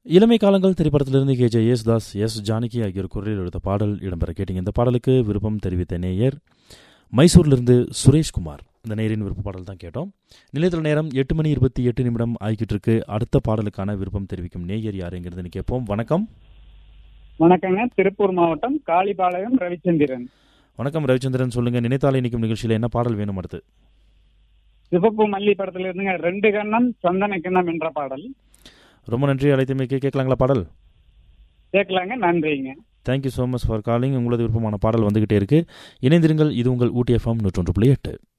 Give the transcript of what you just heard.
இளமை காலங்கள் திரைப்படத்திலிருந்து K J Yesudas S Janaki ஆகியோர் குரலில் எடுத்த பாடல் இடம்பெற கேட்டீங்க இந்த பாடலுக்கு விருப்பம் தெரிவித்த நேயர் மைசூரிலிருந்து சுரேஷ்குமார் இந்த நேரின் விருப்ப பாடல் தான் கேட்டோம் நிலையத்தில் நேரம் எட்டு மணி இருபத்தி எட்டு நிமிடம் ஆகிக்கிட்டு இருக்கு அடுத்த பாடலுக்கான விருப்பம் தெரிவிக்கும் நேயர் யாருங்கிறதுன்னு கேட்போம் வணக்கம் வணக்கங்க திருப்பூர் மாவட்டம் காளிபாளையம் ரவிச்சந்திரன் வணக்கம் ரவிச்சந்திரன் சொல்லுங்க நினைத்தாலே நிற்கும் நிகழ்ச்சியில் என்ன பாடல் வேணும் அடுத்து சிவப்பு மல்லி படத்துல இருந்துங்க ரெண்டு கண்ணம் சந்தன கிண்ணம் என்ற பாடல் ரொம்ப நன்றி அழைத்தமைக்கு கேட்கலாங்களா பாடல் கேட்கலாங்க நன்றிங்க thank you so much for calling உங்களது விருப்பமான பாடல் வந்துகிட்டே இருக்கு இணைந்திருங்கள் இது உங்கள் ஊட்டி எஃப்எம் நூற்றொன்று புள்ளி எட்டு